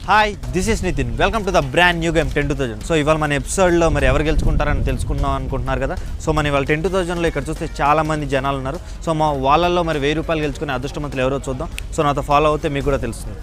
Hi this is Nitin welcome to the brand new game ten two thousand so ఇవాళ మన ఎపిసోడ్లో మరి ఎవరు గెలుచుకుంటారని తెలుసుకుందాం అనుకుంటున్నారు కదా సో మన ఇవాళ టెన్ టూ థౌజండ్లో ఇక్కడ చూస్తే చాలా మంది జనాలు ఉన్నారు సో మా వాళ్ళల్లో మరి వెయ్యి రూపాయలు గెలుచుకునే అదృష్టవంతులు ఎవరో చూద్దాం సో నాతో ఫాలో అవుతే మీకు కూడా తెలుస్తుంది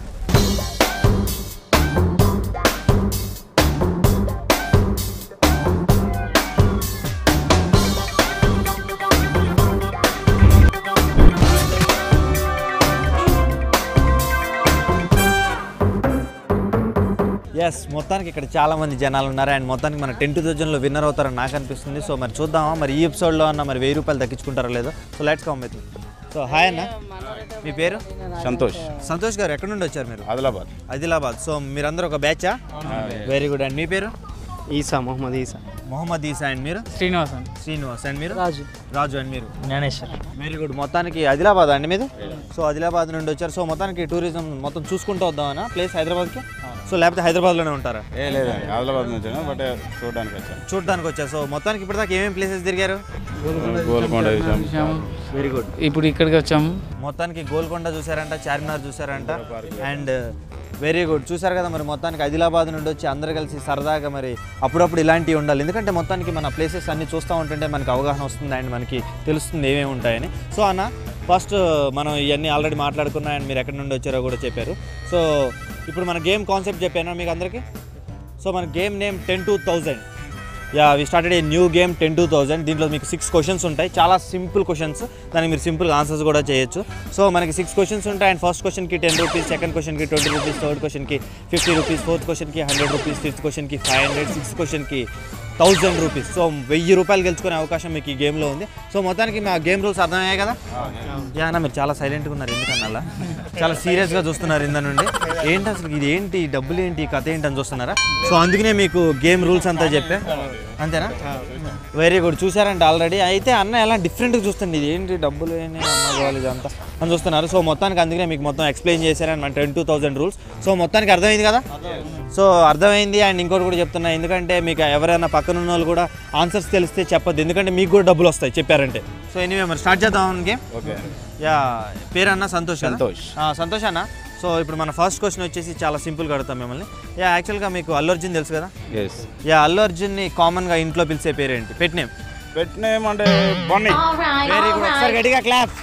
ఎస్ మొత్తానికి ఇక్కడ చాలా మంది జనాలు ఉన్నారు అండ్ మొత్తానికి మన టెన్ టూ థౌజండ్లో విన్నర్ అవుతారని నాకు అనిపిస్తుంది సో మరి చూద్దామా మరి ఈ ఎపిసోడ్లో అన్న మరి వెయ్యి రూపాయలు దక్కించుకుంటారో లేదో so let's come with so hi అన్న మీ పేరు సంతోష్ సంతోష్ గారు ఎక్కడి నుండి వచ్చారు మీరు ఆదిలాబాద్ ఆదిలాబాద్ సో మీరందరూ ఒక బ్యాచా వెరీ గుడ్ అండ్ మీ పేరు ఈసా మొహమ్మద్ ఈసా మొహమ్మద్ ఈసా అండ్ మీరు శ్రీనివాసన్ శ్రీనివాస్ అండ్ మీరు రాజు రాజు అండ్ మీరు జ్ఞానేశ్వర్ వెరీ గుడ్ మొత్తానికి ఆదిలాబాద్ అండి మీది సో ఆదిలాబాద్ నుండి వచ్చారు సో మొత్తానికి టూరిజం మొత్తం చూసుకుంటూ వద్దామనా ప్లేస్ హైదరాబాద్కి సో లేకపోతే హైదరాబాద్లోనే ఉంటారా ఏ లేదండి ఆదిలాబాద్ నుంచి బట్ చూడడానికి వచ్చాను చూడడానికి వచ్చారు సో మొత్తానికి ఇప్పటిదాకా ఏమేమి ప్లేసెస్ తిరిగారు గోల్కొండ చూసాం వెరీ గుడ్ ఇప్పుడు ఇక్కడికి వచ్చాము మొత్తానికి గోల్కొండ చూసారంట చార్మినార్ చూసారంట అండ్ వెరీ గుడ్ చూసారు కదా మరి మొత్తానికి ఆదిలాబాద్ నుండి వచ్చి అందరు కలిసి సరదాగా మరి అప్పుడప్పుడు ఇలాంటివి ఉండాలి ఎందుకంటే మొత్తానికి మన ప్లేసెస్ అన్ని చూస్తూ ఉంటుంటే మనకి అవగాహన వస్తుంది అండ్ మనకి తెలుస్తుంది ఏమేమి ఉంటాయని సో అన్న ఫస్ట్ మనం ఇవన్నీ ఆల్రెడీ మాట్లాడుకున్నా అండ్ మీరు ఎక్కడి నుండి వచ్చారో కూడా చెప్పారు సో ఇప్పుడు మన గేమ్ కాన్సెప్ట్ చెప్పాను మీకు అందరికీ సో మన game name ten two thousand yeah we started a new game ten two thousand దీంట్లో మీకు సిక్స్ క్వశ్చన్స్ ఉంటాయి చాలా సింపుల్ క్వశ్చన్స్ దానికి మీరు సింపుల్గా ఆన్సర్స్ కూడా చేయొచ్చు సో మనకి సిక్స్ క్వశ్చన్స్ ఉంటాయి అండ్ ఫస్ట్ క్వశ్చన్కి టెన్ రూపీస్ సెకండ్ క్వశ్చన్కి ట్వంటీ రూపీస్ థర్డ్ క్వశ్చన్కి ఫిఫ్టీ రూపీస్ ఫోర్త్ క్వశ్చన్కి హండ్రెడ్ రూపీస్ ఫిఫ్త్ క్వశ్చన్కి ఫైవ్ హండ్రెడ్ సిక్స్త్ క్వశ్చన్కి థౌజండ్ రూపీస్ సో వెయ్యి రూపాయలు గెలుచుకునే అవకాశం మీకు ఈ గేమ్లో ఉంది సో మొత్తానికి మా గేమ్ రూల్స్ అర్థమయ్యాయి కదా యా అన్న మీరు చాలా సైలెంట్గా ఉన్నారు ఎందుకన్నా అలా చాలా సీరియస్గా చూస్తున్నారు ఇంద నుండి ఏంటి అసలు ఇది ఏంటి ఈ డబ్బులు ఏంటి ఈ కథ ఏంటి అని చూస్తున్నారా సో అందుకనే మీకు గేమ్ రూల్స్ అంతా చెప్పే అంతేనా వెరీ గుడ్ చూసారంటే ఆల్రెడీ అయితే అన్న ఎలా డిఫరెంట్గా చూస్తుంది ఇది ఏంటి డబ్బులు ఏంటి అమ్మగోవాలి ఇదంతా అని చూస్తున్నారు సో మొత్తానికి అందుకనే మీకు మొత్తం ఎక్స్ప్లెయిన్ చేశారని మన ten two thousand rules so మొత్తానికి అర్థమైంది కదా సో అర్థమైంది అండ్ ఇంకోటి కూడా చెప్తున్నా ఎందుకంటే మీకు ఎవరైనా పక్కన ఉన్న వాళ్ళు కూడా ఆన్సర్స్ తెలిస్తే చెప్పొద్దు ఎందుకంటే మీకు కూడా డబ్బులు వస్తాయి చెప్పారంటే సో ఎనీవే మరి స్టార్ట్ చేద్దాం గేమ్ ఓకే యా పేరన్నా సంతోష్ కదా? సంతోష్. ఆ, సంతోష్ అన్న సో ఇప్పుడు మన ఫస్ట్ క్వశ్చన్ వచ్చేసి చాలా సింపుల్గా అడుగుతాం మిమ్మల్ని యా యాక్చువల్గా మీకు అల్లు అర్జున్ తెలుసు కదా ఎస్ యా అల్లు అర్జున్ని కామన్గా ఇంట్లో పిలిచే పేరేంటి పెట్ నేమ్ పెట్టినేమంటే బన్నీ వెరీ గుడ్ ఒకసారి గట్టిగా క్లాప్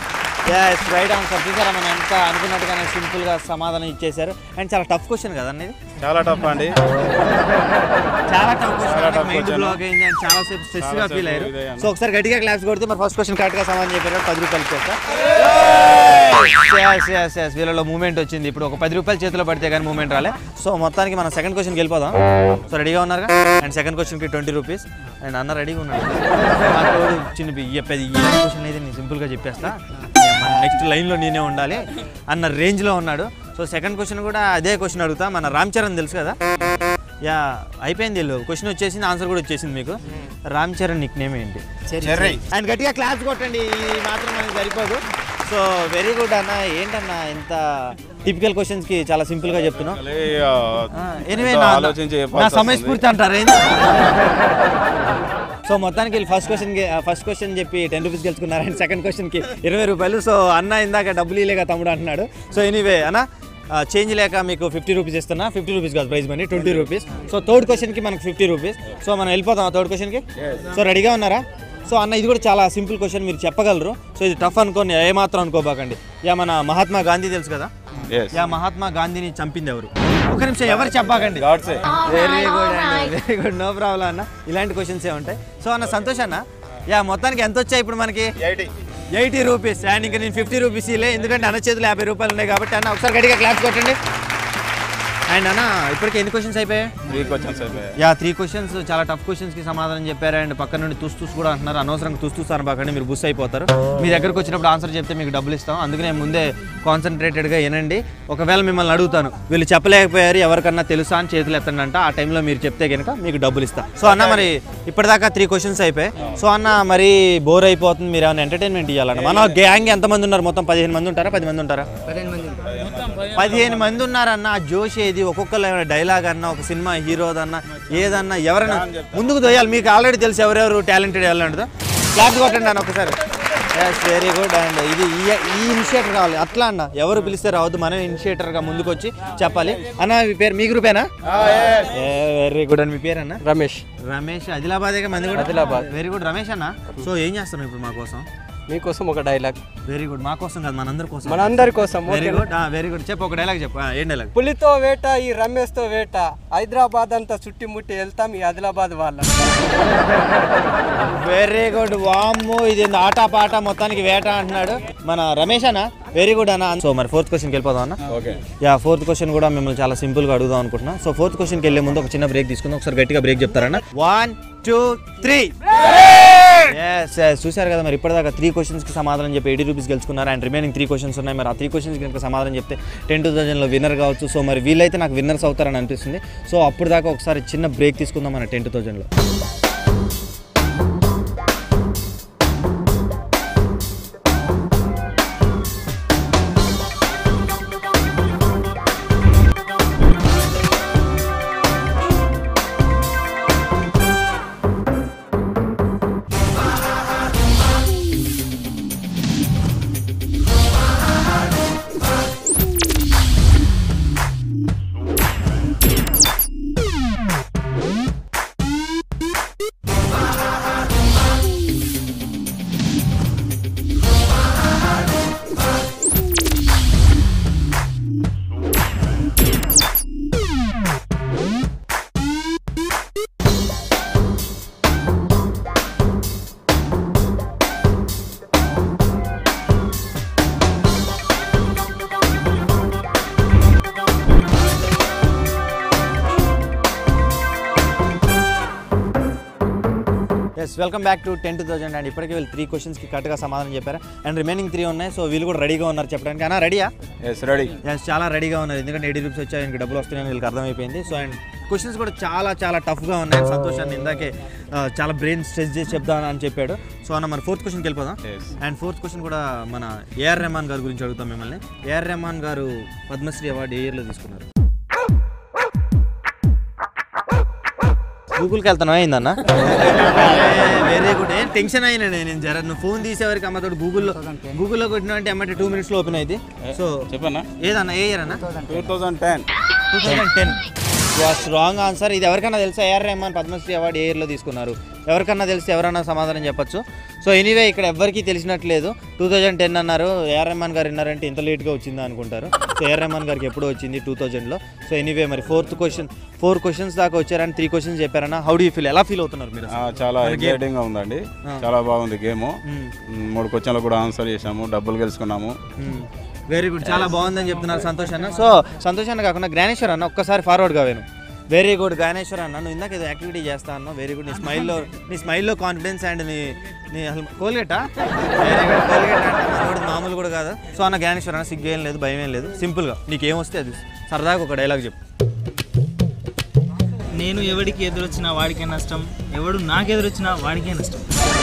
ఎస్ రైట్ ఆన్సర్ చూసారా మనం ఎంత అనుకున్నట్టుగానే సింపుల్గా సమాధానం ఇచ్చేశారు అండ్ చాలా టఫ్ క్వశ్చన్ కదా అన్న ఇది చాలా టఫ్ అండి చాలా టఫ్ చాలా tough question mind question. Block అయింది అండ్ చాలా సేపు స్ట్రెస్ గా చాలా ఫీల్ సేపు అయ్యారు ఇదే అన్న. సో ఒకసారి గట్టిగా క్లాప్స్ కొడితే మరి ఫస్ట్ క్వశ్చన్ కరెక్ట్ గా సమాధానం చెప్పారు పది రూపాయలు ఇచ్చేస్తా ఎస్ ఎస్ ఎస్ వీళ్ళలో మూమెంట్ వచ్చింది ఇప్పుడు ఒక పది రూపాయలు చేతిలో పడితే కానీ మూమెంట్ రాలే సో మొత్తానికి మనం సెకండ్ క్వశ్చన్కి వెళ్ళిపోదాం సో రెడీగా ఉన్నారుగా అండ్ సెకండ్ క్వశ్చన్కి ట్వంటీ రూపీస్ అండ్ అన్న రెడీగా ఉన్నాడు మా తోడు చిన్న ఈ పెద్ద ఈ క్వశ్చన్ అయితే నేను సింపుల్గా చెప్పేస్తా నెక్స్ట్ లైన్లో నేనే ఉండాలి అన్న రేంజ్లో ఉన్నాడు సో సెకండ్ క్వశ్చన్ కూడా అదే క్వశ్చన్ అడుగుతా మన రామ్ చరణ్ తెలుసు కదా యా అయిపోయింది వీళ్ళు క్వశ్చన్ వచ్చేసింది ఆన్సర్ కూడా వచ్చేసింది మీకు రామ్ చరణ్ నిక్ నేమ్ ఏంటి చెర్రీ అండ్ గట్టిగా క్లాస్ కొట్టండి ఇది మాత్రం మనకి సరిపోదు సో వెరీ గుడ్ అన్న ఏంటన్నా ఇంత టిపికల్ క్వశ్చన్స్ కి చాలా సింపుల్ గా చెప్తున్నావు ఎనివే ఆలోచించి నా సమయస్ఫూర్తి అంటారు ఏంది సో మొత్తానికి వీళ్ళు ఫస్ట్ క్వశ్చన్ ఫస్ట్ క్వశ్చన్ చెప్పి టెన్ రూపీస్ గెలుచుకున్నారు అండ్ సెకండ్ క్వశ్చన్కి ఇరవై రూపాయలు సో అన్న ఇందాక డబ్బులు ఇలేక తమ్ముడు అంటున్నాడు సో ఎనీవే అన్న చేంజ్ లేక మీకు ఫిఫ్టీ రూపీస్ ఇస్తున్నా ఫిఫ్టీ రూపీస్ కాదు prize money twenty rupees so third క్వశ్చన్కి మనకు ఫిఫ్టీ రూపీస్ సో మనం వెళ్ళిపోతాం థర్డ్ క్వశ్చన్కి సో రెడీగా ఉన్నారా సో అన్న ఇది కూడా చాలా సింపుల్ క్వశ్చన్ మీరు చెప్పగలరు సో ఇది టఫ్ అనుకోని ఏమాత్రం అనుకోబాకండి యా మన మహాత్మా గాంధీ తెలుసు కదా ఎస్ యా మహాత్మా గాంధీని చంపింది ఎవరు ఒక నిమిషం ఎవరు చెప్పాకండి గాడ్సే వెరీ గుడ్ అండి వెరీ గుడ్ నో ప్రాబ్లం అన్న ఇలాంటి క్వశ్చన్స్ ఏ ఉంటాయి సో అన్న సంతోష్ అన్న యా మొత్తానికి ఎంత వచ్చాయి ఇప్పుడు మనకి ఎయిటీ ఎయిటీ రూపీస్ అండ్ ఇంకా నేను ఫిఫ్టీ రూపీస్ ఇలే ఎందుకంటే అన్న చేతులు యాభై రూపాయలు ఉన్నాయి కాబట్టి అన్న ఒకసారి గట్టిగా క్లాప్స్ కొట్టండి అండ్ అన్న ఇప్పటికి ఎన్ని క్వశ్చన్స్ అయిపోయాయి త్రీ క్వశ్చన్స్ అయిపోయాయి యా త్రీ క్వశ్చన్స్ చాలా టఫ్ క్వశ్చన్స్కి సమాధానం చెప్పారు అండ్ పక్క నుండి తుస్ తుస్ కూడా అంటున్నారు అనవసరంగా తుస్ తుస్ అనబాకండి మీరు బుస్ అయిపోతారు మీ దగ్గరకు వచ్చినప్పుడు ఆన్సర్ చెప్తే మీకు డబ్బులు ఇస్తాం అందుకనే ముందే కాన్సన్ట్రేటెడ్గా వినండి ఒకవేళ మిమ్మల్ని అడుగుతాను వీళ్ళు చెప్పలేకపోయారు ఎవరికన్నా తెలుసా అని చేతులు ఎత్తండి అంట ఆ టైంలో మీరు చెప్తే కనుక మీకు డబ్బులు ఇస్తాం సో అన్న మరి ఇప్పటిదాకా త్రీ క్వశ్చన్స్ అయిపోయాయి సో అన్న మరి బోర్ అయిపోతుంది మీరు ఏమైనా ఎంటర్టైన్మెంట్ ఇవ్వాలన్న మన గ్యాంగ్ ఎంతమంది ఉన్నారు మొత్తం పదిహేను మంది ఉంటారా పది మంది ఉంటారా పదిహేను మంది ఉన్నారన్న ఆ జోష్ ఏది ఒక్కొక్కరు ఏమైనా డైలాగ్ అన్నా ఒక సినిమా హీరోదన్నా ఏదన్నా ఎవరైనా ముందుకు దొయ్యాలి మీకు ఆల్రెడీ తెలుసు ఎవరెవరు టాలెంటెడ్ వెళ్ళండి క్లాప్ కొట్టండి అన్న ఒకసారి ఎస్ వెరీ గుడ్ అండ్ ఇది ఈ- ఈ ఇనిషియేటర్ కావాలి అట్లా అన్న ఎవరు పిలిస్తే రావద్దు మనం ఇనిషియేటర్గా ముందుకు వచ్చి చెప్పాలి అన్న మీ పేరు మీ గ్రూపేనా వెరీ గుడ్ అని మీ పేరు అన్న రమేష్ రమేష్ ఆదిలాబాద్ మంది కూడా ఆదిలాబాద్. వెరీ గుడ్ రమేష్ అన్న సో ఏం చేస్తాం ఇప్పుడు మా కోసం మీకోసం ఒక డైలాగ్ వెరీ గుడ్ మా కోసం కాదు మనందరి కోసం మనందరి కోసం వెరీ గుడ్ వెరీ గుడ్ చెప్పు ఒక డైలాగ్ చెప్పు ఆ, ఏం డైలాగ్ పులితో వేట ఈ రమేష్తో వేట హైదరాబాద్ అంతా చుట్టుముట్టి వెళ్తాం ఈ ఆదిలాబాద్ వాళ్ళ వెరీ గుడ్ వామ్ము ఇది ఆట పాట మొత్తానికి వేట అంటున్నాడు మన రమేష్ అన్న వెరీ గుడ్ అన్న సో మరి ఫోర్త్ క్వశ్చన్కి వెళ్ళిపోదాం అన్న ఓకే యా ఫోర్త్ క్వశ్చన్ కూడా మిమ్మల్ని చాలా సింపుల్గా అడుగుదాం అనుకుంటున్నా సో ఫోర్త్ క్వశ్చన్కి వెళ్ళే ముందు ఒక చిన్న బ్రేక్ తీసుకుందాం ఒకసారి గట్టిగా బ్రేక్ చెప్తారన్న వన్ టూ త్రీ ఎస్ చూశారు కదా మరి ఇప్పటిదాకా త్రీ క్వశ్చన్స్కి సమాధానం చెప్పి ఎయిటీ రూపీస్ గెలుచుకున్నారు అండ్ రిమైనింగ్ త్రీ క్వశ్చన్స్ ఉన్నాయి మరి ఆ త్రీ క్వశ్చన్స్కి కనుక సమాధానం చెప్తే టెన్ టూ థౌసండ్లో విన్నర్ కావచ్చు సో మరి వీళ్ళైతే నాకు విన్నర్స్ అవుతారని అనిపిస్తుంది సో అప్పుడు దాకా ఒకసారి చిన్న బ్రేక్ తీసుకుందాం మన టెన్ టూ థౌసండ్లో yes welcome back to ten two thousand and ఇప్పటికే వీళ్ళు త్రీ క్వశ్చన్స్కి కరెక్ట్గా సమాధానం చెప్పారు అండ్ రిమైనింగ్ త్రీ ఉన్నాయి సో వీళ్ళు కూడా రెడీగా ఉన్నారు చెప్పడానికి అన్నా రెడీయా ఎస్ రెడీ ఎస్ చాలా రెడీగా ఉన్నారు ఎందుకంటే ఎయిటీ రూపీస్ వచ్చాయి ఇంక డబ్బులు వస్తున్నాయని వీళ్ళకి అర్థమైపోయింది సో అండ్ క్వశ్చన్స్ కూడా చాలా చాలా టఫ్గా ఉన్నాయి సంతోషాన్ని ఇందాకే ఆ, చాలా బ్రెయిన్ స్ట్రెస్ చేసి చెప్దాను అని చెప్పాడు సో అన్న మన ఫోర్త్ క్వశ్చన్కి వెళ్ళిపోదాం ఎస్ అండ్ ఫోర్త్ క్వశ్చన్ కూడా మన ఏఆర్ రెహమాన్ గారి గురించి అడుగుతాం మిమ్మల్ని ఏఆర్ రెహమాన్ గారు పద్మశ్రీ అవార్డు ఏ ఇయర్లో తీసుకున్నారు గూగుల్కి వెళ్తాను అయిందన్న వెరీ గుడ్ ఏం టెన్షన్ అయినా నేను జర నువ్వు ఫోన్ తీసేవరకు అమ్మతోడు గూగుల్లో గూగుల్లో కొట్టినా అంటే అమ్మంటే టూ మినిట్స్లో ఓపెన్ అయింది సో చెప్పన్నా ఏదన్నా ఏ ఇయర్ అన్న two thousand ten two thousand ten was wrong answer ఇది ఎవరికన్నా తెలుసా AR Rahman Padmashri award a ఇయర్లో తీసుకున్నారు ఎవరికన్నా తెలిస్తే ఎవరన్నా సమాధానం చెప్పొచ్చు సో ఎనీవే ఇక్కడ ఎవరికీ తెలిసినట్లేదు టూ థౌజండ్ టెన్ అన్నారు ఏఆర్ రెహమాన్ గారు విన్నారంటే ఇంత లేట్గా వచ్చిందా అనుకుంటారు సో ఏఆర్ రెహమాన్ గారికి ఎప్పుడో వచ్చింది టూ థౌజండ్లో సో ఎనీవే మరి ఫోర్త్ క్వశ్చన్ ఫోర్ క్వశ్చన్స్ దాకా వచ్చారని త్రీ క్వశ్చన్స్ చెప్పారన్నా హౌ డూ ఫీల్ ఎలా ఫీల్ అవుతున్నారు మీరు ఆ, చాలా ఎక్సైటింగ్ గా ఉందండి చాలా బాగుంది గేమ్ మూడు క్వశ్చన్లు కూడా ఆన్సర్ చేసాము డబ్బులు గెలుచుకున్నాము వెరీ గుడ్ చాలా బాగుందని చెప్తున్నారు సంతోష్ అన్న సో సంతోష్ అన్న కాకుండా జ్ఞానేశ్వర్ అన్న ఒక్కసారి ఫార్వర్డ్ కావేను వెరీ గుడ్ జ్ఞానేశ్వర్ అన్న నువ్వు ఇందాక ఏదో యాక్టివిటీ చేస్తా అన్నావు వెరీ గుడ్ నీ స్మైల్లో నీ స్మైల్లో కాన్ఫిడెన్స్ అండ్ నీ నీ అసలు కోల్గేటా వెరీ గుడ్ కోల్గేట్ అంటే మనోడు మామూలు కూడా కాదు సో అన్న జ్ఞానేశ్వర్ అన్న సిగ్గు ఏం లేదు భయం ఏం లేదు సింపుల్గా నీకు ఏం వస్తే అది సరదాగా ఒక డైలాగ్ చెప్పు నేను ఎవడికి ఎదురొచ్చినా వాడికే నష్టం ఎవడు నాకు ఎదురొచ్చినా వాడికే నష్టం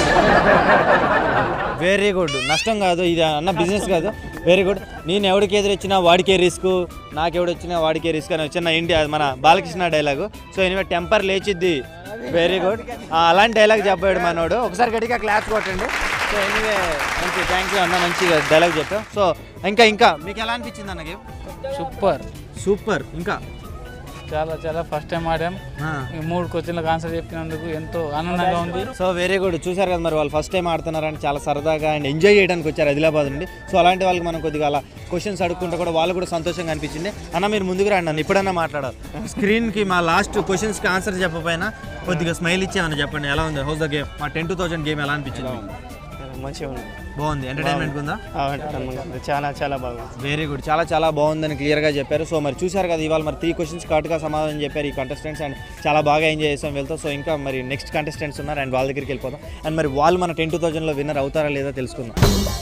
వెరీ గుడ్ నష్టం కాదు ఇది అన్న బిజినెస్ కాదు వెరీ గుడ్ నేను ఎవడికి ఎదురొచ్చినా వాడికే రిస్క్ నాకు ఎవడొచ్చినా వాడికే రిస్క్ అని వచ్చిన ఇండియా మన Balakrishna dialogue so anyway temper లేచిద్ది వెరీ గుడ్ అలాంటి డైలాగ్ చెప్పాడు మనోడు ఒకసారి గట్టిగా క్లాస్ కొట్టండి సో ఎనీవే మంచి థ్యాంక్ యూ అన్న మంచిగా డైలాగ్ చెప్పావు సో ఇంకా ఇంకా మీకు ఎలా అనిపించింది అన్న గేమ్ సూపర్ సూపర్ ఇంకా చాలా చాలా ఫస్ట్ టైం ఆడాం ఈ మూడు క్వశ్చన్లకు ఆన్సర్ చెప్పినందుకు ఎంతో ఆనందంగా ఉంది సో వెరీ గుడ్ చూశారు కదా మరి వాళ్ళు ఫస్ట్ టైం ఆడుతున్నారని చాలా సరదాగా అండ్ ఎంజాయ్ చేయడానికి వచ్చారు ఆదిలాబాద్ నుండి సో అలాంటి వాళ్ళకి మనం కొద్దిగా అలా క్వశ్చన్స్ అడుక్కుంటే కూడా వాళ్ళు కూడా సంతోషంగా అనిపించింది అన్న మీరు ముందుకు రండి అన్న ఇప్పుడన్నా మాట్లాడాలి స్క్రీన్కి మా లాస్ట్ క్వశ్చన్స్కి ఆన్సర్ చెప్పకపోయినా కొద్దిగా స్మైల్ ఇచ్చామని చెప్పండి ఎలా ఉంది హౌస్ ద గేమ్ మా టెన్ టూ థౌసండ్ గేమ్ ఎలా అనిపించింది మంచిగా ఉంది బాగుంది ఎంటర్టైన్మెంట్ ఉందా చాలా చాలా బాగుంది వెరీ గుడ్ చాలా చాలా బాగుందని క్లియర్గా చెప్పారు సో మరి చూశారు కదా ఇవాళ మరి త్రీ క్వశ్చన్స్ కరెక్ట్గా సమాధానం చెప్పారు ఈ కంటెస్టెంట్స్ అండ్ చాలా బాగా ఎంజాయ్ చేసాం వెళ్తాం సో ఇంకా మరి నెక్స్ట్ కంటెస్టెంట్స్ ఉన్నారు అండ్ వాళ్ళ దగ్గరికి వెళ్ళిపోతాం అండ్ మరి వాళ్ళు మన టెన్ టూ థౌజండ్లో విన్నర్ అవుతారా లేదా తెలుసుకుందాం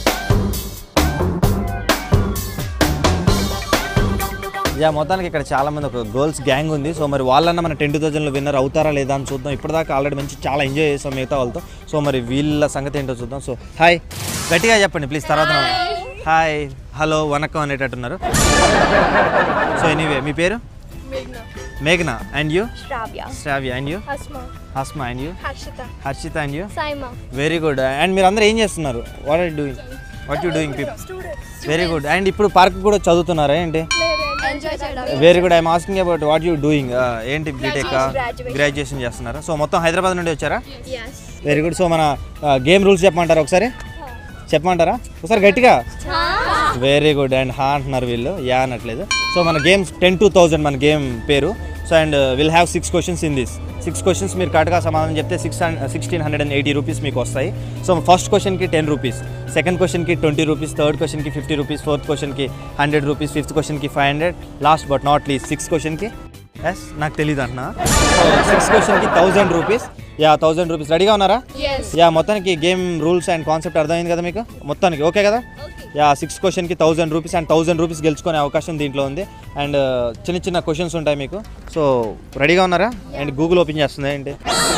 యా మొత్తానికి ఇక్కడ చాలా మంది ఒక గర్ల్స్ గ్యాంగ్ ఉంది సో మరి వాళ్ళన్న మన టెన్ టూ థౌజండ్లో విన్నర్ అవుతారా లేదా అని చూద్దాం ఇప్పటిదాకా ఆల్రెడీ మంచి చాలా ఎంజాయ్ చేసాం మిగతా వాళ్ళతో సో మరి వీళ్ళ సంగతి ఏంటో చూద్దాం సో హాయ్ గట్టిగా చెప్పండి ప్లీజ్ తర్వాత హాయ్ హలో వనకం అనేటట్టున్నారు సో ఎనీవే మీ పేరు మేఘనా and you Shravya. Shravya and you Asma. Asma and you Harshita. Harshita and you Saima. Very good and మీరు అందరూ ఏం చేస్తున్నారు what are doing what you doing people very good and ఇప్పుడు పార్క్ కూడా చదువుతున్నారా ఏంటి Enjoy చేయడం. Very good I'm asking about what you doing ఏంటి బీటెక్ Graduation. గ్రాడ్యుయేషన్ చేస్తున్నారా సో మొత్తం హైదరాబాద్ నుండి వచ్చారా Yes. వెరీ గుడ్ సో మన గేమ్ రూల్స్ చెప్పమంటారా ఒకసారి చెప్పమంటారా ఒకసారి గట్టిగా వెరీ గుడ్ అండ్ హా అంటున్నారు వీళ్ళు యా అనట్లేదు సో మన గేమ్స్ టెన్ టు థౌజండ్ మన గేమ్ పేరు so and will have six questions in this six questions మీరు కరెక్ట్గా సమాధానం చెప్తే six sixteen hundred and eighty rupees మీకు వస్తాయి సో ఫస్ట్ క్వశ్చన్కి టెన్ రూపీస్ సెకండ్ క్వశ్చన్కి ట్వంటీ రూపీస్ థర్డ్ క్వశ్చన్కి ఫిఫ్టీ రూపీస్ ఫోర్త్ క్వశ్చన్కి హండ్రెడ్ రూపీస్ ఫిఫ్త్ క్వశ్చన్కి five hundred last but not least six క్వశ్చన్కి ఎస్ నాకు తెలియదు అంటున్నా సిక్స్ క్వశ్చన్కి thousand rupees yeah thousand rupees రెడీగా ఉన్నారా యా మొత్తానికి గేమ్ రూల్స్ అండ్ కాన్సెప్ట్ అర్థమైంది కదా మీకు మొత్తానికి ఓకే కదా యా సిక్స్ క్వశ్చన్కి thousand rupees and thousand rupees గెలుచుకునే అవకాశం దీంట్లో ఉంది అండ్ చిన్న చిన్న క్వశ్చన్స్ ఉంటాయి మీకు సో రెడీగా ఉన్నారా అండ్ గూగుల్ ఓపెన్ చేస్తుంది ఏంటి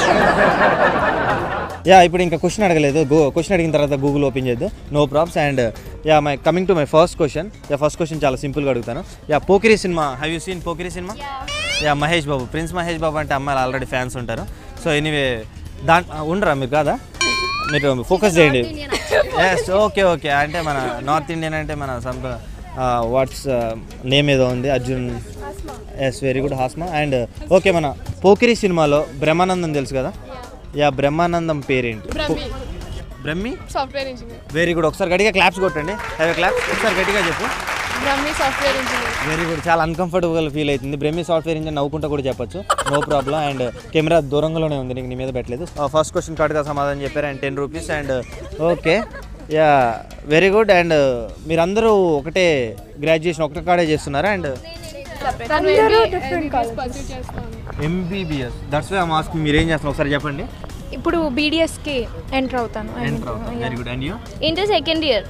యా ఇప్పుడు ఇంకా క్వశ్చన్ అడగలేదు గో క్వశ్చన్ అడిగిన తర్వాత గూగుల్ ఓపెన్ చేద్దు no probs and yeah my coming to my first question yeah first question చాలా సింపుల్గా అడుగుతాను yeah Pokiri cinema have you seen Pokiri cinema yeah Mahesh Babu prince Mahesh Babu అంటే అమ్మాయిలు ఆల్రెడీ ఫ్యాన్స్ ఉంటారు సో ఎనీవే దా ఉండరా మీరు కాదా మీరు ఫోకస్ చేయండి ఎస్ ఓకే ఓకే అంటే మన నార్త్ ఇండియన్ అంటే మన సంప వాట్స్ నేమ్ ఏదో ఉంది Arjun yes very good Asma and okay మన పోకిరి సినిమాలో బ్రహ్మానందం తెలుసు కదా యా బ్రహ్మానందం పేరేంటి Brahmi software engineer very good ఒకసారి గట్టిగా క్లాప్స్ కొట్టండి హ్యావ్ క్లాప్స్ ఒకసారి గట్టిగా చెప్పు Brahmi software engineer very good చాలా అన్కంఫర్టబుల్ ఫీల్ అవుతుంది బ్రెమీ సాఫ్ట్వేర్ ఇంజిన్ నవ్వుకుంటా కూడా చెప్పొచ్చు నో ప్రాబ్లం అండ్ కెమెరా దూరంలోనే ఉంది నీకు నీ మీద పెట్టలేదు ఫస్ట్ క్వశ్చన్ కరెక్ట్గా సమాధానం చెప్పారు and ten rupees and okay yeah very good and మీరందరూ ఒకటే గ్రాడ్యుయేషన్ ఒకటే కాడే చేస్తున్నారా అండ్ అందరూ డిఫరెంట్ కాలేజెస్ చేస్తాను ఎంబీబీఎస్ దట్స్ వై మాస్క్ మీరు ఏం చేస్తున్నారు ఒకసారి చెప్పండి ఇప్పుడు బీడిఎస్కి ఎంటర్ అవుతాను very good and you inter second year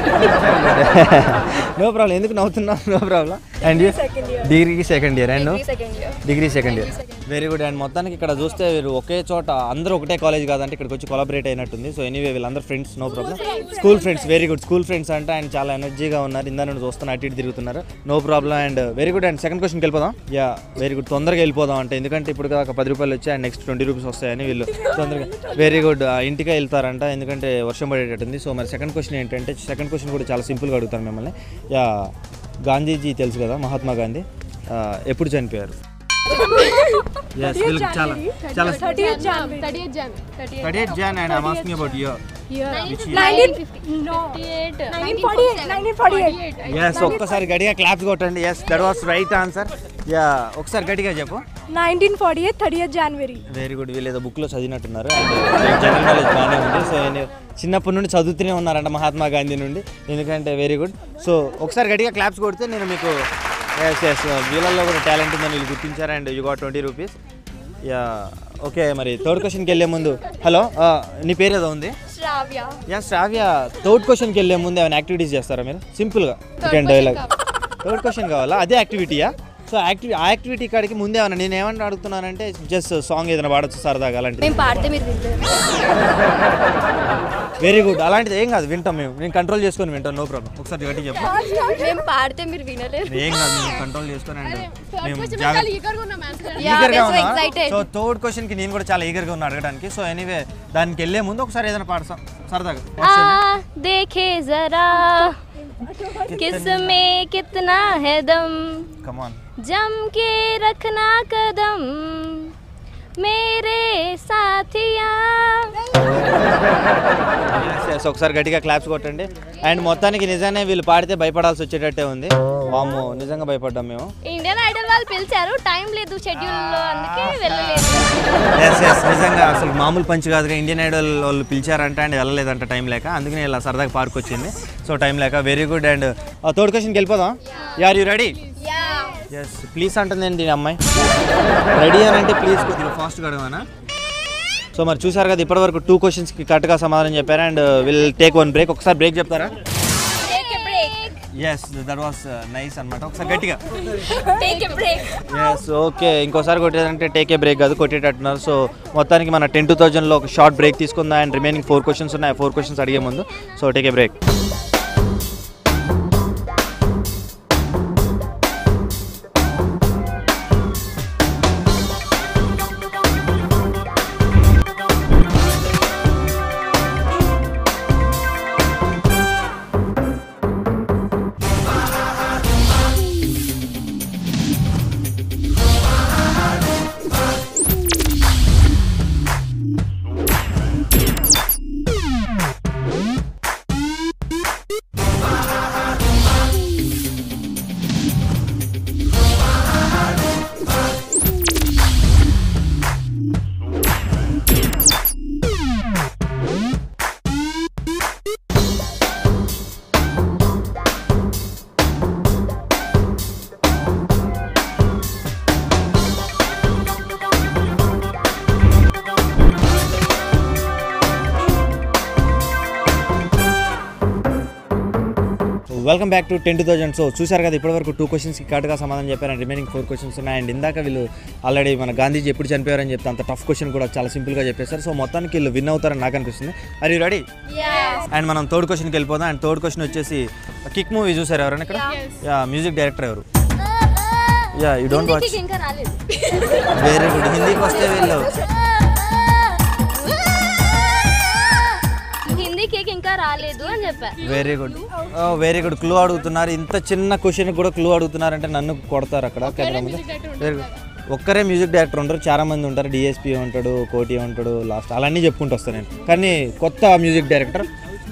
no problem ఎందుకు నవ్వుతున్నావు నో ప్రాబ్లం అండ్ డిగ్రీకి second year and second year degree second year very good and మొత్తానికి ఇక్కడ చూస్తే వీరు ఒకే చోట అందరూ ఒకటే కాలేజ్ కాదంటే ఇక్కడికి వచ్చి కొలాబరేట్ అయినట్టుంది సో ఎనీవే వీళ్ళందరూ friends no problem school friends very good school friends అంటే ఆయన చాలా ఎనర్జీగా ఉన్నారు ఇందా నుండి చూస్తున్నా అటు ఇటు తిరుగుతున్నారు no problem and very good and second క్వశ్చన్కి వెళ్ళిపోదాం యా వెరీ గుడ్ తొందరగా వెళ్ళిపోదాం అంటే ఎందుకంటే ఇప్పుడు దాకా పది రూపాయలు వచ్చి అండ్ నెక్స్ట్ ట్వంటీ రూపీస్ వస్తాయని వీళ్ళు తొందరగా వెరీ గుడ్ ఇంటికే వెళ్తారంట ఎందుకంటే వర్షం పడేటట్టుంది సో మరి సెకండ్ క్వశ్చన్ ఏంటంటే సెకండ్ క్వశ్చన్ కూడా చాలా సింపుల్గా అడుగుతాను మిమ్మల్ని యా గాంధీజీ తెలుసు కదా మహాత్మా గాంధీ ఆ, ఎప్పుడు చనిపోయారు Yes, వీళ్ళకి చాలా చాలా thirty eight Jan thirty eight Jan thirty eight Jan and I'm asking about year yes ఒక్కసారి గట్టిగా క్లాప్స్ కొట్టండి yes that was right answer yeah ఒకసారి గట్టిగా చెప్పు nineteen forty eight thirty eight జనవరి వెరీ గుడ్ వీళ్ళు ఏదో బుక్లో చదివినట్టున్నారు అండ్ జనరల్ నాలెడ్జ్ బాగానే ఉంది సో నేను చిన్నప్పటి నుండి చదువుతూనే ఉన్నారంట మహాత్మా గాంధీ నుండి ఎందుకంటే వెరీ గుడ్ సో ఒకసారి గట్టిగా క్లాప్స్ కొడితే నేను మీకు ఎస్ ఎస్ వీళ్ళల్లో కూడా టాలెంట్ ఉందని వీళ్ళు గుర్తించారు and you got twenty rupees yeah okay మరి థర్డ్ క్వశ్చన్కి వెళ్ళే ముందు హలో నీ పేరు ఏదో ఉంది శ్రావ్య యా శ్రావ్య థర్డ్ క్వశ్చన్కి వెళ్ళే ముందు ఏమైనా యాక్టివిటీస్ చేస్తారా మీరు సింపుల్గా సెకండ్ డైలాగ్ థర్డ్ క్వశ్చన్ కావాలా అదే యాక్టివిటీయా సో యాక్టివి ఆ యాక్టివిటీ కాడికి ముందే ఏమన్నా నేను ఏమన్నా అడుగుతున్నానంటే జస్ట్ సాంగ్ ఏదైనా పాడొచ్చు సరదాగా అలాంటిది మేము పాడితే మీరు వింటారు వెరీ గుడ్ అలాంటిది ఏం కాదు వింటాం మేము నేను కంట్రోల్ చేసుకొని వింటాం నో ప్రాబ్లం ఒకసారి గట్టి చెప్పు మేము పాడితే మీరు వినలేరు ఏం కాదు మేము కంట్రోల్ చేసుకొని అండ్ మేము ఈగర్గా ఉన్నాం ఆన్సర్ Yeah, ఈగర్గా we're so ఉన్నా excited. సో థర్డ్ క్వశ్చన్కి నేను కూడా చాలా ఈగర్గా ఉన్నా అడగడానికి సో ఎనీవే దానికి వెళ్ళే ముందు ఒకసారి ఏదైనా పాడతాం సరదాగా What's your name? आ देखे जरा किस में कितना है दम Come on. जम के रखना कदम मेरे साथिया Yes, yes, ఒకసారి గట్టిగా క్లాప్స్ కొట్టండి అండ్ మొత్తానికి నిజానే వీళ్ళు పాడితే భయపడాల్సి వచ్చేటట్టే ఉంది వాము నిజంగా భయపడ్డాం మేము ఇండియన్ ఐడల్ వాళ్ళు పిలిచారు టైం లేదు షెడ్యూల్ లో అందుకే వెళ్ళలేదు ఎస్ ఎస్ నిజంగా అసలు మామూలు పంచ్ కాదుగా ఇండియన్ ఐడల్ వాళ్ళు పిలిచారంట అండ్ వెళ్ళలేదంట టైం లేక అందుకనే ఇలా సరదాగా పార్క్ వచ్చింది సో టైం లేక వెరీ గుడ్ అండ్ థర్డ్ క్వశ్చన్కి వెళ్ళిపోదాం యార్ యూ రెడీ ఎస్ ప్లీజ్ అంటుందండి ఈ అమ్మాయి రెడీ అని అంటే ప్లీజ్ కొద్దిగా ఫాస్ట్గా అడగనా సో మరి చూసారు కదా ఇప్పటివరకు టూ క్వశ్చన్స్కి కరెక్ట్గా సమాధానం చెప్పారు and will take one break ఒకసారి బ్రేక్ చెప్తారా take a break yes that was nice అనమాట ఒకసారి గట్టిగా take a break yes okay ఇంకోసారి కొట్టేదంటే టేక్ ఏ బ్రేక్ కాదు కొట్టేటట్టున్నారు సో మొత్తానికి మన టెన్ టూ థౌజండ్లో ఒక షార్ట్ బ్రేక్ తీసుకుందాం అండ్ రిమైనింగ్ ఫోర్ క్వశ్చన్స్ ఉన్నాయి ఫోర్ క్వశ్చన్స్ అడిగే ముందు so take a break welcome back to ten two thousand so చూశారు కదా ఇప్పటివరకు టూ క్వశ్చన్స్కి కరెక్ట్గా సమాధానం చెప్పారు అండ్ రిమైనింగ్ ఫోర్ క్వశ్చన్స్ ఉన్నాయి అండ్ ఇందాక వీళ్ళు ఆల్రెడీ మన గాంధీజీ ఎప్పుడు చనిపోయారని చెప్తే అంత టఫ్ క్వశ్చన్ కూడా చాలా సింపుల్గా చెప్పేశారు సో మొత్తానికి వీళ్ళు విన్ అవుతారని నాకు అనిపిస్తుంది అది రెడీ అండ్ మనం థర్డ్ క్వశ్చన్కి వెళ్ళిపోదాం అండ్ థర్డ్ క్వశ్చన్ వచ్చేసి కిక్ మూవీ చూసారు ఎవరైనా ఇక్కడ యా మ్యూజిక్ డైరెక్టర్ ఎవరు యా యూ డోంట్ వాచ్ హిందీకి ఇంకా రాలేదు వెరీ గుడ్ హిందీకి వస్తే వీళ్ళు హిందీ కేక్ ఇంకా రాలేదు అని చెప్పా very good very good clue అడుగుతున్నారు ఇంత చిన్న క్వశ్చన్ కూడా క్లూ అడుగుతున్నారంటే నన్ను కొడతారు అక్కడ కెమెరా మీద Very good. ఒక్కరే మ్యూజిక్ డైరెక్టర్ ఉంటారు చాలా మంది ఉంటారు డిఎస్పీ ఉంటాడు కోటి ఉంటాడు లాస్ట్ అలాన్నీ చెప్పుకుంటూ వస్తాను నేను కానీ కొత్త music director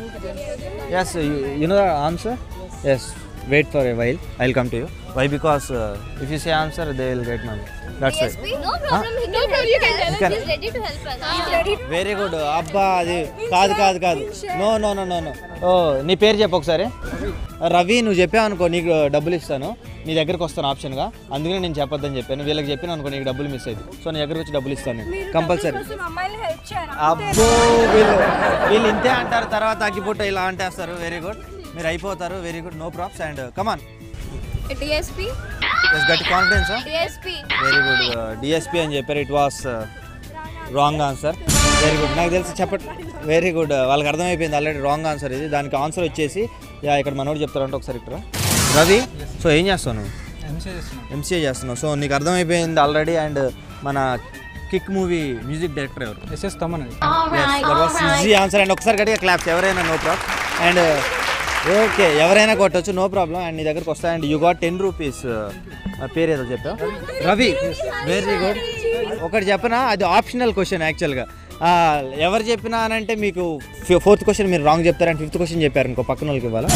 yes you know answer yes wait for a while I will come to you why because if you say answer they will get money that's why no problem he can help you can us can- he is ready to help us very good అబ్బా అది కాదు కాదు కాదు no no no no no ఓ నీ పేరు చెప్పు ఒకసారి రవి నువ్వు చెప్పావు అనుకో నీకు డబ్బులు ఇస్తాను నీ దగ్గరకు వస్తాను ఆప్షన్గా అందుకనే నేను చెప్పొద్దని చెప్పాను వీళ్ళకి చెప్పాను అనుకో నీకు డబ్బులు మిస్ అయింది సో నీ దగ్గరకు వచ్చి డబ్బులు ఇస్తాను నేను కంపల్సరీ అమ్మాయిని హెల్ప్ చేయరా అబ్బో వీళ్ళు వీళ్ళు ఇంతే అంటారు తర్వాత అగ్గిపుట్ట ఇలా అంటేస్తారు వెరీ గుడ్ మీరు అయిపోతారు very good no props and come on DSP గట్టి confidence DSP very good DSP అని చెప్పారు it was wrong answer very good నాకు తెలిసి చెప్పట్ వెరీ గుడ్ వాళ్ళకి అర్థమైపోయింది ఆల్రెడీ రాంగ్ ఆన్సర్ ఇది దానికి ఆన్సర్ వచ్చేసి యా ఇక్కడ మనోడు చెప్తారంటే ఒకసారి ఇక్కడ రవి సో ఏం చేస్తావు నువ్వు ఎంసీఏ చేస్తున్నావు సో నీకు అర్థమైపోయింది ఆల్రెడీ అండ్ మన కిక్ మూవీ మ్యూజిక్ డైరెక్టర్ ఎవరు SS Thaman easy answer and ఒకసారి గట్టిగా క్లాప్స్ ఎవరైనా నో ప్రాబ్లం అండ్ ఓకే ఎవరైనా కొట్టచ్చు నో ప్రాబ్లం అండ్ నీ దగ్గరకు వస్తా and you got ten rupees పేరు ఏదో చెప్పావు రవి వెరీ గుడ్ ఒకటి చెప్పనా అది ఆప్షనల్ క్వశ్చన్ యాక్చువల్గా ఎవరు చెప్పినా అని అంటే మీకు ఫోర్త్ క్వశ్చన్ మీరు రాంగ్ చెప్తారు అండ్ ఫిఫ్త్ క్వశ్చన్ చెప్పారు ఇంకో పక్కన వాళ్ళకి ఇవ్వాలా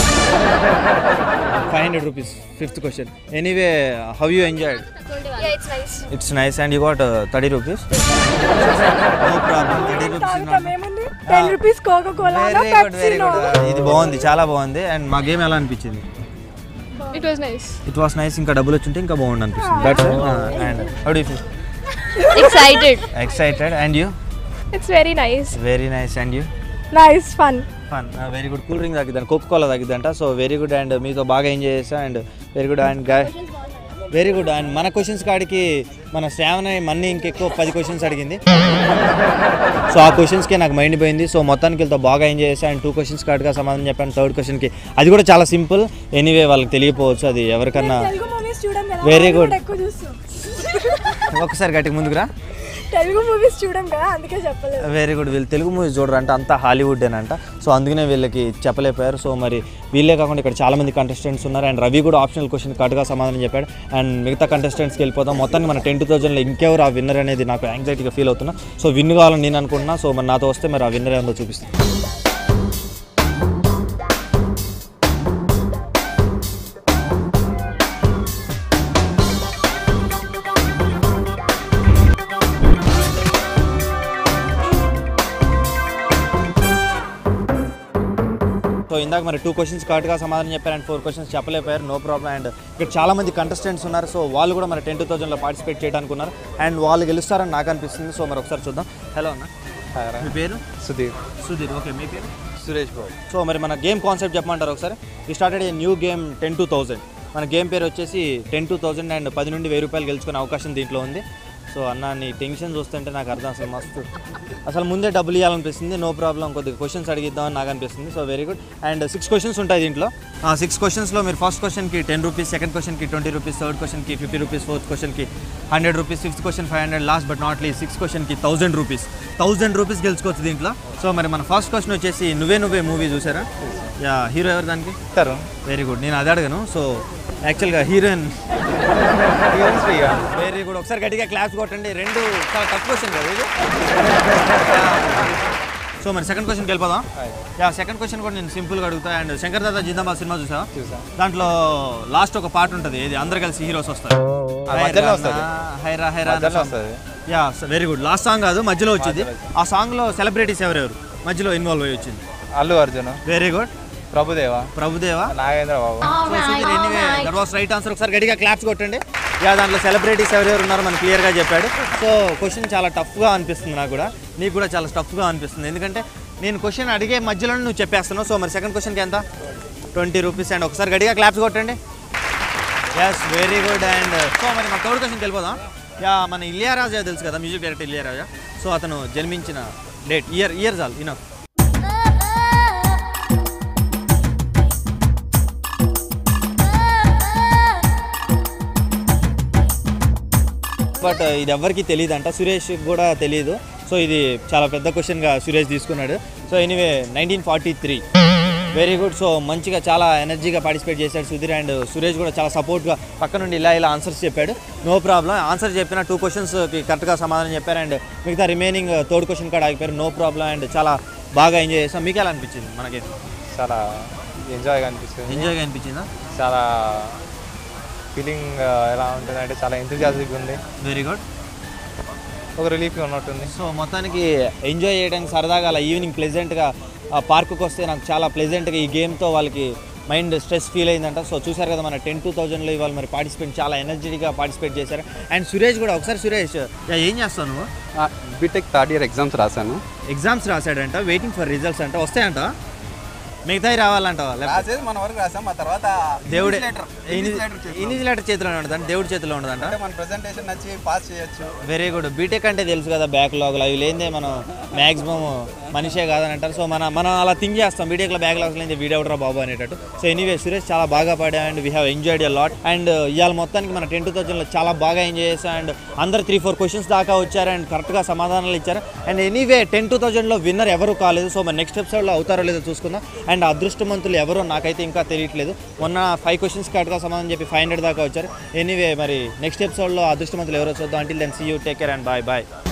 five hundred rupees fifth question anyway how you enjoyed yeah it's nice it's nice and you got thirty rupees no problem thirty rupees ఏముంది ten rupees Coca Cola very good very good ఇది బాగుంది చాలా బాగుంది and మా game ఎలా అనిపించింది it was nice it was nice ఇంకా డబ్బులు వచ్చుంటే ఇంకా బాగుంది అనిపిస్తుంది that's and how do feel excited excited and you it's very nice very nice and you nice fun fun very good cool drink తగ్గిద్దంట కోక్ కోలా తగ్గిద్దంట so very good and మీతో బాగా ఎంజాయ్ చేసా అండ్ వెరీ గుడ్ అండ్ గా very good and మన questions కాడికి మన శ్రావణ మన్ని ఇంకెక్కువ పది క్వశ్చన్స్ అడిగింది సో ఆ క్వశ్చన్స్కి నాకు మైండ్ పోయింది సో మొత్తానికి వెళ్తే బాగా ఎంజాయ్ చేసా అండ్ టూ క్వశ్చన్స్ కాడిగా సమాధానం చెప్పాను థర్డ్ క్వశ్చన్కి అది కూడా చాలా సింపుల్ ఎనీవే వాళ్ళకి తెలియపోవచ్చు అది ఎవరికన్నా తెలుగు మూవీస్ చూడం కదా Very Hollywood good. ఎక్కువ చూస్తాం ఒకసారి గట్టిగా ముందుకురా తెలుగు మూవీస్ చూడం కదా అందుకే చెప్పలేదు వెరీ గుడ్ వీళ్ళు తెలుగు మూవీస్ చూడరు అంటే అంతా హాలీవుడ్ అంట సో అందుకనే వీళ్ళకి చెప్పలేకపోయారు సో మరి వీళ్ళే కాకుండా ఇక్కడ చాలా మంది కంటెస్టెంట్స్ ఉన్నారు అండ్ రవి కూడా ఆప్షనల్ క్వశ్చన్ కరెక్ట్గా సమాధానం చెప్పాడు అండ్ మిగతా కంటెస్టెంట్స్కి వెళ్ళిపోతాం మొత్తాన్ని మన టెన్ టూ థౌసండ్లో ఇంకెవరు ఆ విన్నర్ అనేది నాకు యాంగ్జైటీగా ఫీల్ అవుతున్నా సో విన్ కావాలని నేను అనుకుంటున్నా సో మరి నాతో వస్తే మరి ఆ విన్నర్ ఏందో చూపిస్తాను సో ఇందాక మరి టూ క్వశ్చన్స్ కరెక్ట్గా సమాధానం చెప్పారు అండ్ ఫోర్ క్వశ్చన్స్ చెప్పలేకపోయారు నో ప్రాబ్లం అండ్ ఇక్కడ చాలా మంది కంటెస్టెంట్స్ ఉన్నారు సో వాళ్ళు కూడా మరి టెన్ టూ థౌసండ్లో పార్టిసిపేట్ చేయడానికి ఉన్నారు అండ్ వాళ్ళు గెలుస్తారని నాకు అనిపిస్తుంది సో మరి ఒకసారి చూద్దాం హలో అన్న మీ పేరు సుధీర్ సుధీర్ ఓకే మీ పేరు సురేష్ బాబు సో మరి మన గేమ్ కాన్సెప్ట్ చెప్పమంటారు ఒకసారి ఈ started a new game ten two thousand మన గేమ్ పేరు వచ్చేసి టెన్ టూ థౌజండ్ అండ్ పది నుండి వెయ్యి రూపాయలు గెలుచుకునే అవకాశం దీంట్లో ఉంది సో అన్న నీ టెన్షన్ చూస్తుంటే నాకు అర్థం అసలు మస్తు అసలు ముందే డబ్బులు ఇవ్వాలనిపిస్తుంది నో ప్రాబ్లం కొద్దిగా క్వశ్చన్స్ అడిగిద్దామని నాకు అనిపిస్తుంది so very good and six questions ఉంటాయి దీంట్లో ఆ సిక్స్ క్వశ్చన్స్లో మీరు ఫస్ట్ క్వశ్చన్కి టెన్ రూపీస్ సెకండ్ క్వశ్చన్కి ట్వంటీ రూపీస్ థర్డ్ క్వశ్చన్కి ఫిఫ్టీ రూపీస్ ఫోర్త్ క్వశ్చన్కి hundred rupees fifth question five hundred last but not least six క్వశ్చన్కి థౌసండ్ రూపీస్ థౌసండ్ రూపీస్ గెలుచుకోవచ్చు దీంట్లో సో మరి మన ఫస్ట్ క్వశ్చన్ వచ్చేసి నువ్వే నువ్వే మూవీ చూసారా యా హీరో ఎవరు దానికి వెరీ గుడ్ నేను అది అడగను సో యాక్చువల్గా హీరోయిన్ వెరీ గుడ్ ఒకసారి గట్టిగా క్లాస్ కొట్టండి రెండు చాలా టఫ్ క్వశ్చన్ కదా ఇది సో మరి సెకండ్ క్వశ్చన్కి వెళ్ళిపోదాం యా సెకండ్ క్వశ్చన్ కూడా నేను సింపుల్గా అడుగుతా అండ్ శంకర్ దాదా జిందాబాద్ సినిమా చూసా దాంట్లో లాస్ట్ ఒక పాట ఉంటుంది ఇది అందరు కలిసి హీరోస్ వస్తారు మధ్యలో వస్తది. హైరా హైరా అన్న మధ్యలో song. వస్తది. Yeah very good last song కాదు మధ్యలో వచ్చింది ఆ సాంగ్లో సెలబ్రిటీస్ ఎవరెవరు మధ్యలో ఇన్వాల్వ్ అయ్యి వచ్చింది Allu Arjun very good Prabhudeva Prabhudeva Nagendra Babu so Sudheer anyway that was right answer ఒకసారి గట్టిగా క్లాప్స్ కొట్టండి యా దాంట్లో సెలబ్రిటీస్ ఎవరెవరు ఉన్నారో మనకు క్లియర్గా చెప్పాడు సో క్వశ్చన్ చాలా టఫ్గా అనిపిస్తుంది నాకు కూడా నీకు కూడా చాలా టఫ్గా అనిపిస్తుంది ఎందుకంటే నేను క్వశ్చన్ అడిగే మధ్యలో నువ్వు చెప్పేస్తున్నావు సో మరి సెకండ్ క్వశ్చన్కి ఎంత ట్వంటీ రూపీస్ అండ్ ఒకసారి గట్టిగా క్లాప్స్ కొట్టండి yes very good and so మరి మన థర్డ్ క్వశ్చన్కి వెళ్ళిపోదాం యా మన ఇలియారాజా తెలుసు కదా మ్యూజిక్ డైరెక్టర్ ఇలియారాజా సో అతను జన్మించిన డేట్ ఇయర్ ఇయర్ చాలు ఇనో బట్ ఇది ఎవరికి తెలియదు అంట సురేష్ కూడా తెలియదు సో ఇది చాలా పెద్ద క్వశ్చన్గా సురేష్ తీసుకున్నాడు so anyway nineteen forty three very good so మంచిగా చాలా ఎనర్జీగా పార్టిసిపేట్ చేశాడు సుధీర్ అండ్ సురేష్ కూడా చాలా సపోర్ట్గా పక్క నుండి ఇలా ఇలా ఆన్సర్స్ చెప్పాడు నో ప్రాబ్లం ఆన్సర్ చెప్పిన టూ క్వశ్చన్స్కి కరెక్ట్గా సమాధానం చెప్పారు అండ్ మిగతా రిమైనింగ్ థర్డ్ క్వశ్చన్ కూడా ఆగిపోయారు నో ప్రాబ్లం అండ్ చాలా బాగా ఎంజాయ్ చేసాం మీకు ఎలా అనిపించింది మనకి చాలా ఎంజాయ్గా అనిపిస్తుంది ఎంజాయ్గా అనిపించిందా చాలా ఫీలింగ్ ఎలా ఉంటుంది అంటే చాలా ఎంతజాజిక్ ఉంది వెరీ గుడ్ ఒక రిలీఫ్గా ఉన్నట్టుంది సో మొత్తానికి ఎంజాయ్ చేయడానికి సరదాగా అలా ఈవినింగ్ ప్లెజెంట్గా ఆ పార్కుకి వస్తే నాకు చాలా ప్లెజెంట్గా ఈ గేమ్తో వాళ్ళకి మైండ్ స్ట్రెస్ ఫీల్ అయిందంట సో చూసారు కదా మన టెన్ టూ థౌజండ్లో ఇవాళ మరి పార్టిసిపేట్ చాలా ఎనర్జెటిక్గా పార్టిసిపేట్ చేశారు అండ్ సురేష్ కూడా ఒకసారి సురేష్ యా, ఏం చేస్తావు నువ్వు బీటెక్ థర్డ్ ఇయర్ ఎగ్జామ్స్ రాశాను ఎగ్జామ్స్ రాశాడంట వెయిటింగ్ ఫర్ రిజల్ట్స్ అంట వస్తాయంట మిగతాయి రావాలంట రాసేది మన వరకు రాసాం ఆ తర్వాత దేవుడే ఇన్విజిలేటర్ ఇన్విజిలేటర్ చేతిలో ఉండదంట దేవుడి చేతిలో ఉండదంట అంటే మన ప్రెజెంటేషన్ నచ్చి పాస్ చేయొచ్చు వెరీ గుడ్ బీటెక్ అంటే తెలుసు కదా బ్యాక్లాగ్లు అవి లేదే మనం మ్యాక్సిమం మనిషే కాదని అంటారు సో మన మనం అలా థింక్ చేస్తాం బీటెక్లో బ్యాక్లాగ్స్ లేదే వీడెవడరా బాబు అనేటట్టు సో ఎనీవే సురేష్ చాలా బాగా పాడా and we have enjoyed a lot and ఇవాళ మొత్తానికి మన టెన్ టూ థౌజండ్లో చాలా బాగా ఎంజాయ్ చేసాం అండ్ అందరు త్రీ ఫోర్ క్వశ్చన్స్ దాకా వచ్చారు అండ్ కరెక్ట్గా సమాధానాలు ఇచ్చారు అండ్ ఎనీవే టెన్ టూ థౌజండ్లో విన్నర్ ఎవరు కాలేదు సో మరి నెక్స్ట్ ఎపిసోడ్లో అవుతారో లేదో చూసుకుందాం అండ్ అదృష్టవంతులు ఎవరో నాకైతే ఇంకా తెలియట్లేదు మొన్న ఫైవ్ క్వశ్చన్స్ కరెక్ట్గా సమాధానం చెప్పి ఫైవ్ హండ్రెడ్ దాకా వచ్చారు ఎనీవే మరి నెక్స్ట్ ఎపిసోడ్లో అదృష్టవంతులు ఎవరో చూద్దాం until then see you take care and bye bye